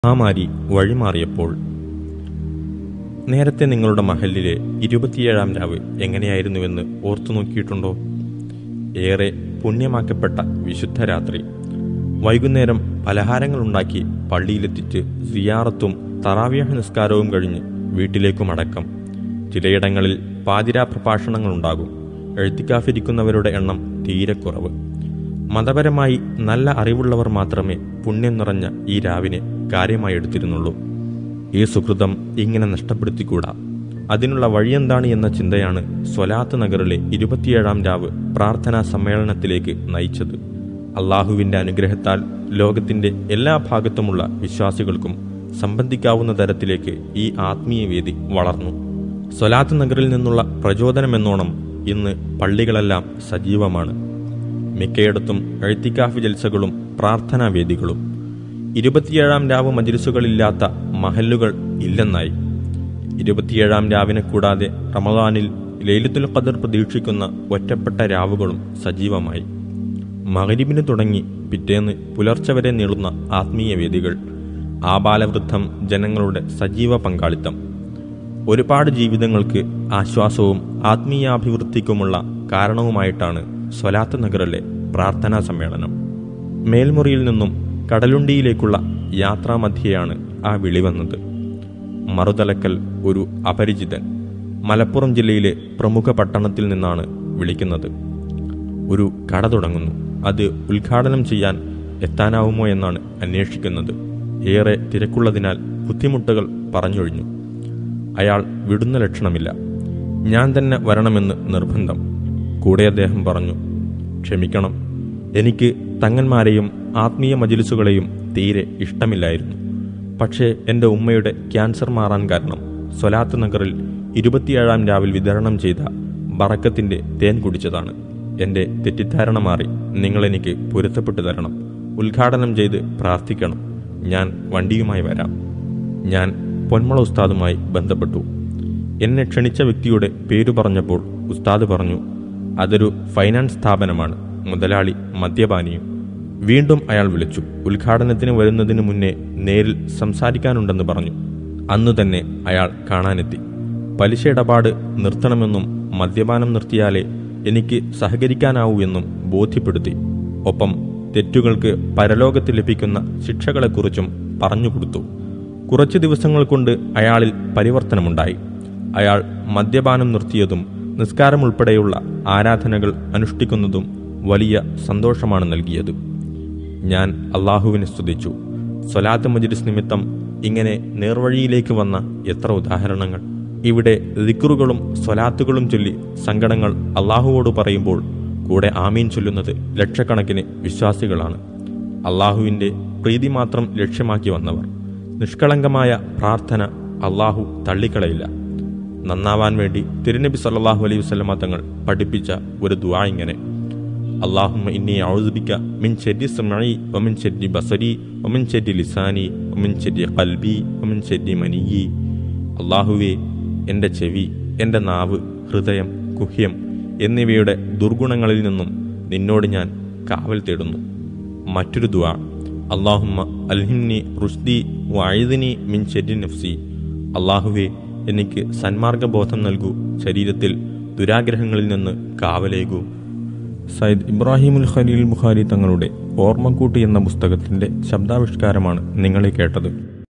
മഹാമാരി വഴിമാറിയപ്പോൾ നേരത്തെ നിങ്ങളുടെ മഹലിലെ ഇരുപത്തിയേഴാം രാവ് എങ്ങനെയായിരുന്നുവെന്ന് ഓർത്തു നോക്കിയിട്ടുണ്ടോ ഏറെ പുണ്യമാക്കപ്പെട്ട വിശുദ്ധ രാത്രി വൈകുന്നേരം പലഹാരങ്ങളുണ്ടാക്കി പള്ളിയിലെത്തിച്ച് സിയാറത്തും തറാവിയഹ നിസ്കാരവും കഴിഞ്ഞ് വീട്ടിലേക്കുമടക്കം ചിലയിടങ്ങളിൽ പാതിരാ പ്രഭാഷണങ്ങളുണ്ടാകും എഴുത്തിക്കാഫിരിക്കുന്നവരുടെ എണ്ണം തീരെ കുറവ് മതപരമായി നല്ല അറിവുള്ളവർ മാത്രമേ പുണ്യം നിറഞ്ഞ ഈ രാവിനെ കാര്യമായി എടുത്തിരുന്നുള്ളൂ ഈ സുഹൃതം ഇങ്ങനെ നഷ്ടപ്പെടുത്തിക്കൂടാ അതിനുള്ള വഴിയെന്താണ് എന്ന ചിന്തയാണ് സ്വലാത്ത് നഗറിലെ ഇരുപത്തിയേഴാം രാവ് പ്രാർത്ഥനാ സമ്മേളനത്തിലേക്ക് നയിച്ചത് അള്ളാഹുവിന്റെ അനുഗ്രഹത്താൽ ലോകത്തിന്റെ എല്ലാ ഭാഗത്തുമുള്ള വിശ്വാസികൾക്കും സംബന്ധിക്കാവുന്ന തരത്തിലേക്ക് ഈ ആത്മീയ വേദി വളർന്നു സ്വലാത്ത് നഗറിൽ നിന്നുള്ള പ്രചോദനമെന്നോണം ഇന്ന് പള്ളികളെല്ലാം സജീവമാണ് മിക്കയിടത്തും എഴുത്തിക്കാഫ് ജൽസകളും പ്രാർത്ഥനാവേദികളും ഇരുപത്തിയേഴാം രാവ് മജിലിസുകളില്ലാത്ത മഹല്ലുകൾ ഇല്ലെന്നായി ഇരുപത്തിയേഴാം രാവിനെ കൂടാതെ റമദാനിൽ ലൈലത്തുൽ ഖദർ പ്രതീക്ഷിക്കുന്ന ഒറ്റപ്പെട്ട രാവുകളും സജീവമായി മകരിബിന് തുടങ്ങി പിറ്റേന്ന് പുലർച്ചെ വരെ നീളുന്ന ആത്മീയ വേദികൾ ആബാലവൃദ്ധം ജനങ്ങളുടെ സജീവ പങ്കാളിത്തം ഒരുപാട് ജീവിതങ്ങൾക്ക് ആശ്വാസവും ആത്മീയാഭിവൃദ്ധിക്കുമുള്ള കാരണവുമായിട്ടാണ് സ്വലാത്ത് നഗറിലെ പ്രാർത്ഥനാ സമ്മേളനം മേൽമുറിയിൽ നിന്നും കടലുണ്ടിയിലേക്കുള്ള യാത്രാമധ്യയാണ് ആ വിളി വന്നത് മറുതലക്കൽ ഒരു അപരിചിതൻ മലപ്പുറം ജില്ലയിലെ പ്രമുഖ പട്ടണത്തിൽ നിന്നാണ് വിളിക്കുന്നത് ഒരു കട തുടങ്ങുന്നു അത് ഉദ്ഘാടനം ചെയ്യാൻ എത്താനാവുമോ എന്നാണ് അന്വേഷിക്കുന്നത് ഏറെ തിരക്കുള്ളതിനാൽ ബുദ്ധിമുട്ടുകൾ പറഞ്ഞൊഴിഞ്ഞു അയാൾ വിടുന്ന ലക്ഷണമില്ല ഞാൻ തന്നെ വരണമെന്ന് നിർബന്ധം കൂടെ അദ്ദേഹം പറഞ്ഞു ക്ഷമിക്കണം എനിക്ക് തങ്ങന്മാരെയും ആത്മീയ മജിലിസുകളെയും തീരെ ഇഷ്ടമില്ലായിരുന്നു പക്ഷേ എൻ്റെ ഉമ്മയുടെ ക്യാൻസർ മാറാൻ കാരണം സ്വലാത്ത് നഗറിൽ ഇരുപത്തിയേഴാം രാവിൽ വിതരണം ചെയ്ത ബറക്കത്തിൻ്റെ തേൻ കുടിച്ചതാണ് എൻ്റെ തെറ്റിദ്ധാരണ മാറി നിങ്ങളെനിക്ക് പൊരുത്തപ്പെട്ടു തരണം ഉദ്ഘാടനം ചെയ്ത് പ്രാർത്ഥിക്കണം ഞാൻ വണ്ടിയുമായി വരാം ഞാൻ പൊന്മള ഉസ്താദുമായി ബന്ധപ്പെട്ടു എന്നെ ക്ഷണിച്ച വ്യക്തിയുടെ പേരു പറഞ്ഞപ്പോൾ ഉസ്താദ് പറഞ്ഞു അതൊരു ഫൈനാൻസ് സ്ഥാപനമാണ് മുതലാളി മദ്യപാനിയും വീണ്ടും അയാൾ വിളിച്ചു ഉദ്ഘാടനത്തിന് വരുന്നതിന് മുന്നേ നേരിൽ സംസാരിക്കാനുണ്ടെന്ന് പറഞ്ഞു അന്നു തന്നെ അയാൾ കാണാനെത്തി പലിശ ഇടപാട് നിർത്തണമെന്നും മദ്യപാനം നിർത്തിയാലേ എനിക്ക് സഹകരിക്കാനാവൂ എന്നും ബോധ്യപ്പെടുത്തി ഒപ്പം തെറ്റുകൾക്ക് പരലോകത്ത് ലഭിക്കുന്ന ശിക്ഷകളെക്കുറിച്ചും പറഞ്ഞുകൊടുത്തു കുറച്ചു ദിവസങ്ങൾ കൊണ്ട് അയാളിൽ പരിവർത്തനമുണ്ടായി അയാൾ മദ്യപാനം നിർത്തിയതും നിസ്കാരം ഉൾപ്പെടെയുള്ള ആരാധനകൾ അനുഷ്ഠിക്കുന്നതും വലിയ സന്തോഷമാണ് നൽകിയത് ഞാൻ അള്ളാഹുവിനെ സ്തുതിച്ചു സ്വലാത്ത് മജ്ലിസ് നിമിത്തം ഇങ്ങനെ നേർവഴിയിലേക്ക് വന്ന എത്ര ഉദാഹരണങ്ങൾ ഇവിടെ ദിക്റുകളും സ്വലാത്തുകളും ചൊല്ലി സങ്കടങ്ങൾ അള്ളാഹുവോട് പറയുമ്പോൾ കൂടെ ആമീൻ ചൊല്ലുന്നത് ലക്ഷക്കണക്കിന് വിശ്വാസികളാണ് അള്ളാഹുവിൻ്റെ പ്രീതി മാത്രം ലക്ഷ്യമാക്കി വന്നവർ നിഷ്കളങ്കമായ പ്രാർത്ഥന അള്ളാഹു തള്ളിക്കളയില്ല നന്നാവാൻ വേണ്ടി തിരുനബി സല്ലാഹു അലൈഹി വസ്ലമ തങ്ങൾ പഠിപ്പിച്ച ഒരു ദുആ ഇങ്ങനെ അള്ളാഹുമ്മ ഇന്നി ഔസുബിക്ക മിൻ ചെരി സമഴി ഒമിൻ ചെരി ബസരി ഒമിൻ ചെരി ലിസാനി ഒമിൻ ചെരി കൽബി ഒമിൻ ചെരി മനിയി അള്ളാഹുവേ എൻ്റെ ചെവി എൻ്റെ നാവ് ഹൃദയം കുഹ്യം എന്നിവയുടെ ദുർഗുണങ്ങളിൽ നിന്നും നിന്നോട് ഞാൻ കാവൽ തേടുന്നു മറ്റൊരു ദുആ അള്ളാഹുമ്മ അൽഹിന്നി റുഷ്ദി വഴുതിനി മിൻ ചെരി നഫ്സി അള്ളാഹുവേ എനിക്ക് സന്മാർഗബോധം നൽകൂ ശരീരത്തിൽ ദുരാഗ്രഹങ്ങളിൽ നിന്ന് കാവലേകൂ സയ്യിദ് ഇബ്രാഹിമുൽ ഖലീൽ ബുഖാരി തങ്ങളുടെ ഓർമ്മക്കൂട്ടി എന്ന പുസ്തകത്തിന്റെ ശബ്ദാവിഷ്കാരമാണ് നിങ്ങളെ കേട്ടത്